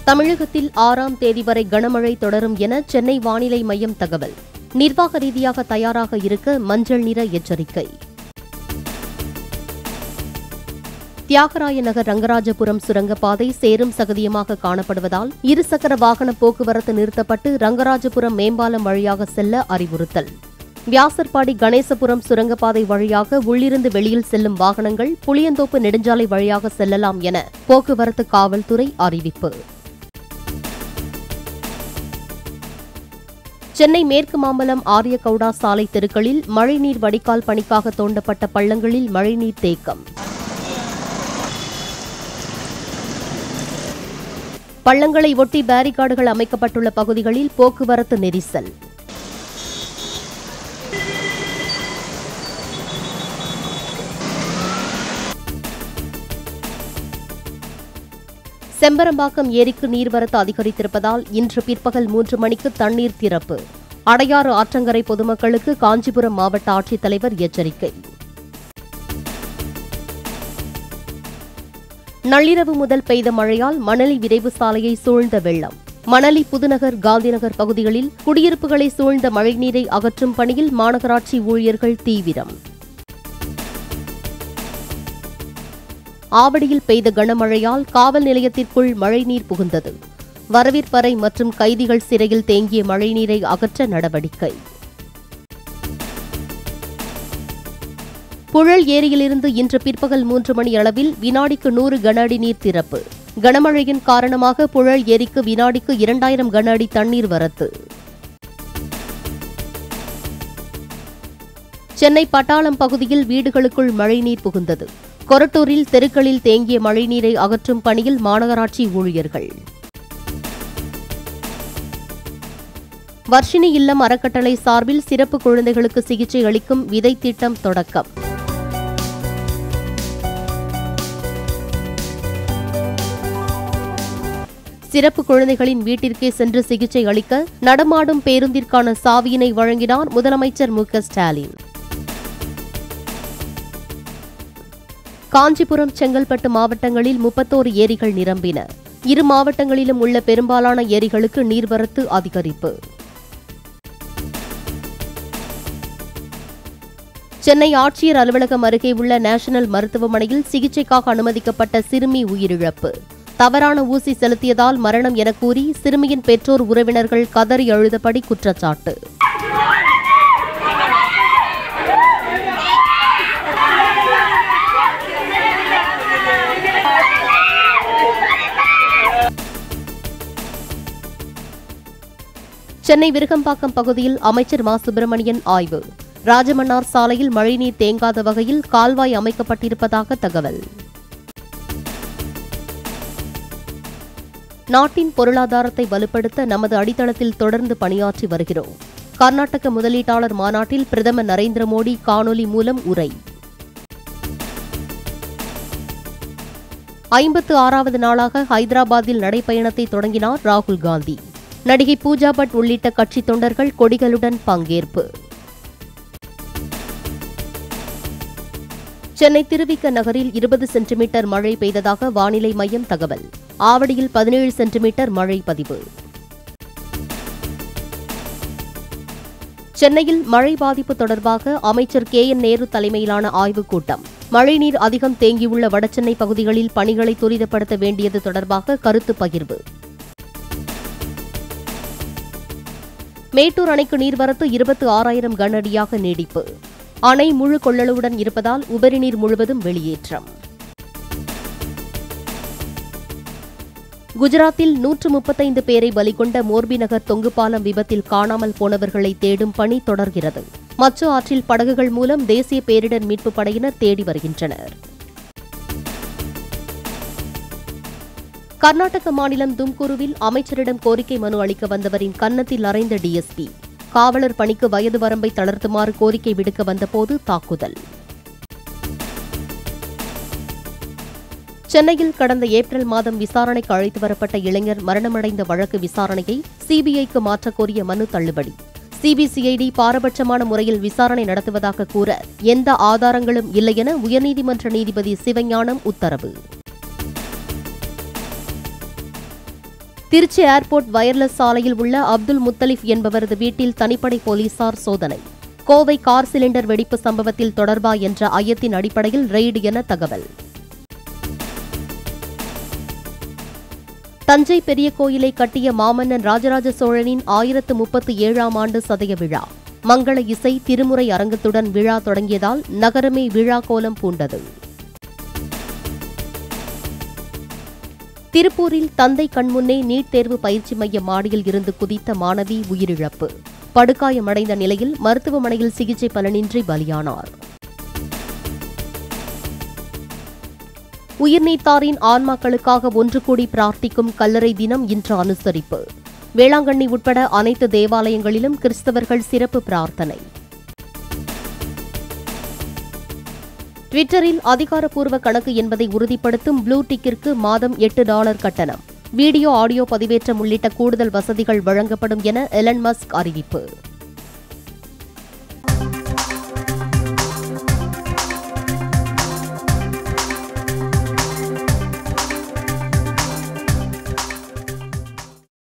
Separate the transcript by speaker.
Speaker 1: தமிழகத்தில் ஆறாம் தேதி வரை கனமழை தொடரும் என சென்னை வானிலை மையம் தகவல் நிர்வாக ரீதியாக தயாராக இருக்க மஞ்சள் நிற எச்சரிக்கை தியாகராய நகர் ரங்கராஜபுரம் சுரங்கப்பாதை சேரும் சகதியமாக காணப்படுவதால் இருசக்கர வாகன போக்குவரத்து நிறுத்தப்பட்டு ரங்கராஜபுரம் மேம்பாலம் வழியாக செல்ல அறிவுறுத்தல் வியாசர்பாடி கணேசபுரம் சுரங்கப்பாதை வழியாக உள்ளிருந்து வெளியில் செல்லும் வாகனங்கள் புளியந்தோப்பு நெடுஞ்சாலை வழியாக செல்லலாம் என போக்குவரத்து காவல்துறை அறிவிப்பு சென்னை மேற்கு மாம்பலம் ஆரியகவுடா சாலை தெருக்களில் மழைநீர் வடிகால் பணிக்காக தோண்டப்பட்ட பள்ளங்களில் மழைநீர் தேக்கம் பள்ளங்களை ஒட்டி பேரிகார்டுகள் அமைக்கப்பட்டுள்ள பகுதிகளில் போக்குவரத்து நெரிசல் செம்பரம்பாக்கம் ஏரிக்கு நீர்வரத்து அதிகரித்திருப்பதால் இன்று பிற்பகல் மூன்று மணிக்கு தண்ணீர் திறப்பு அடையாறு ஆற்றங்கரை பொதுமக்களுக்கு காஞ்சிபுரம் மாவட்ட ஆட்சித்தலைவர் எச்சரிக்கை நள்ளிரவு முதல் பெய்த மழையால் மணலி விரைவு சாலையை சூழ்ந்த வெள்ளம் மணலி புதுநகர் காந்திநகர் பகுதிகளில் குடியிருப்புகளை சூழ்ந்த மழைநீரை அகற்றும் பணியில் மாநகராட்சி ஊழியர்கள் தீவிரம் ஆவடியில் பெய்த கனமழையால் காவல் நிலையத்திற்குள் மழைநீர் புகுந்தது வரவேற்பறை மற்றும் கைதிகள் சிறையில் தேங்கிய மழைநீரை அகற்ற நடவடிக்கை புழல் ஏரியிலிருந்து இன்று பிற்பகல் மூன்று மணி அளவில் வினாடிக்கு நூறு கன அடி நீர் திறப்பு கனமழையின் காரணமாக புழல் ஏரிக்கு வினாடிக்கு இரண்டாயிரம் கன அடி தண்ணீர் வரத்து சென்னை பட்டாளம் பகுதியில் வீடுகளுக்குள் மழைநீர் புகுந்தது கொரட்டூரில் தெருக்களில் தேங்கிய மழைநீரை அகற்றும் பணியில் மாநகராட்சி ஊழியர்கள் வர்ஷினி இல்லம் அறக்கட்டளை சார்பில் சிறப்பு குழந்தைகளுக்கு சிகிச்சை அளிக்கும் விதை திட்டம் தொடக்கம் சிறப்பு குழந்தைகளின் வீட்டிற்கே சென்று சிகிச்சை அளிக்க நடமாடும் பேருந்திற்கான சாவியினை வழங்கினார் முதலமைச்சர் மு க ஸ்டாலின் காஞ்சிபுரம் செங்கல்பட்டு மாவட்டங்களில் முப்பத்தோரு ஏரிகள் நிரம்பின இரு மாவட்டங்களிலும் உள்ள பெரும்பாலான ஏரிகளுக்கு நீர்வரத்து அதிகரிப்பு சென்னை ஆட்சியர் அலுவலகம் அருகே உள்ள நேஷனல் மருத்துவமனையில் சிகிச்சைக்காக அனுமதிக்கப்பட்ட சிறுமி உயிரிழப்பு தவறான ஊசி செலுத்தியதால் மரணம் என கூறி சிறுமியின் பெற்றோர் உறவினர்கள் கதறி அழுதபடி குற்றச்சாட்டு சென்னை விருகம்பாக்கம் பகுதியில் அமைச்சர் மா சுப்பிரமணியன் ஆய்வு ராஜமன்னார் சாலையில் மழைநீர் தேங்காத வகையில் கால்வாய் அமைக்கப்பட்டிருப்பதாக தகவல் நாட்டின் பொருளாதாரத்தை வலுப்படுத்த நமது அடித்தளத்தில் தொடர்ந்து பணியாற்றி வருகிறோம் கர்நாடக முதலீட்டாளர் மாநாட்டில் பிரதமர் நரேந்திர மோடி காணொலி மூலம் உரை ஐம்பத்து ஆறாவது நாளாக ஹைதராபாத்தில் நடைப்பயணத்தை தொடங்கினார் ராகுல் காந்தி நடிகை பூஜா பட் உள்ளிட்ட கட்சி தொண்டர்கள் கொடிகளுடன் பங்கேற்பு சென்னை திருவிக்க நகரில் இருபது சென்டிமீட்டர் மழை பெய்ததாக வானிலை மையம் தகவல் ஆவடியில் பதினேழு சென்டிமீட்டர் மழை பதிவு சென்னையில் மழை பாதிப்பு தொடர்பாக அமைச்சர் கே என் நேரு தலைமையிலான ஆய்வுக் கூட்டம் மழைநீர் அதிகம் தேங்கியுள்ள வடசென்னை பகுதிகளில் பணிகளை துரிதப்படுத்த வேண்டியது தொடர்பாக கருத்து பகிர்வு மேட்டூர் அணைக்கு நீர்வரத்து இருபத்து ஆறாயிரம் கன அடியாக நீடிப்பு அணை முழு கொள்ளளவுடன் இருப்பதால் உபரி நீர் முழுவதும் வெளியேற்றம் குஜராத்தில் நூற்று முப்பத்தைந்து பேரை பலிகொண்ட மோர்பி நகர் தொங்குபாலம் விபத்தில் காணாமல் போனவர்களை தேடும் பணி தொடர்கிறது மச்சு ஆற்றில் படகுகள் மூலம் தேசிய பேரிடர் மீட்புப் படையினர் தேடி வருகின்றனர் கர்நாடக மாநிலம் தும்கூருவில் அமைச்சரிடம் கோரிக்கை மனு அளிக்க வந்தவரின் கன்னத்தில் அறைந்த டிஎஸ்பி காவலர் பணிக்கு வயது வரம்பை தளர்த்துமாறு கோரிக்கை விடுக்க வந்தபோது தாக்குதல் சென்னையில் கடந்த ஏப்ரல் மாதம் விசாரணைக்கு அழைத்து வரப்பட்ட இளைஞர் மரணமடைந்த வழக்கு விசாரணையை சிபிஐக்கு மாற்றக் கோரிய மனு தள்ளுபடி சிபிசிஐடி பாரபட்சமான முறையில் விசாரணை நடத்துவதாக கூற எந்த ஆதாரங்களும் இல்லை என உயர்நீதிமன்ற நீதிபதி சிவஞானம் உத்தரவு திருச்சி ஏர்போர்ட் வயர்லெஸ் சாலையில் உள்ள அப்துல் முத்தலிப் என்பவரது வீட்டில் தனிப்படை போலீசார் சோதனை கோவை கார் சிலிண்டர் வெடிப்பு சம்பவத்தில் தொடர்பா என்ற ஐயத்தின் அடிப்படையில் ரெய்டு என தகவல் தஞ்சை பெரிய கோயிலை கட்டிய மாமன்னன் ராஜராஜ சோழனின் ஆயிரத்து முப்பத்தி ஏழாம் ஆண்டு சதய விழா மங்கள இசை திருமுறை அரங்கத்துடன் விழா தொடங்கியதால் நகரமே விழா கோலம் பூண்டது திருப்பூரில் தந்தை கண்முன்னே நீட் தேர்வு பயிற்சி மைய மாடியில் இருந்து குதித்த மாணவி உயிரிழப்பு படுகாயமடைந்த நிலையில் மருத்துவமனையில் சிகிச்சை பலனின்றி பலியானார் உயிர்நீத்தாரின் ஆன்மாக்களுக்காக ஒன்று கூடி பிரார்த்திக்கும் கல்லறை தினம் இன்று அனுசரிப்பு வேளாங்கண்ணி உட்பட அனைத்து தேவாலயங்களிலும் கிறிஸ்தவர்கள் சிறப்பு பிரார்த்தனை ட்விட்டரில் அதிகாரப்பூர்வ கணக்கு என்பதை உறுதிப்படுத்தும் ப்ளூ டிக்கிற்கு மாதம் எட்டு டாலர் கட்டணம் வீடியோ ஆடியோ பதிவேற்றம் உள்ளிட்ட கூடுதல் வசதிகள் வழங்கப்படும் என எலன் மஸ்க் அறிவிப்பு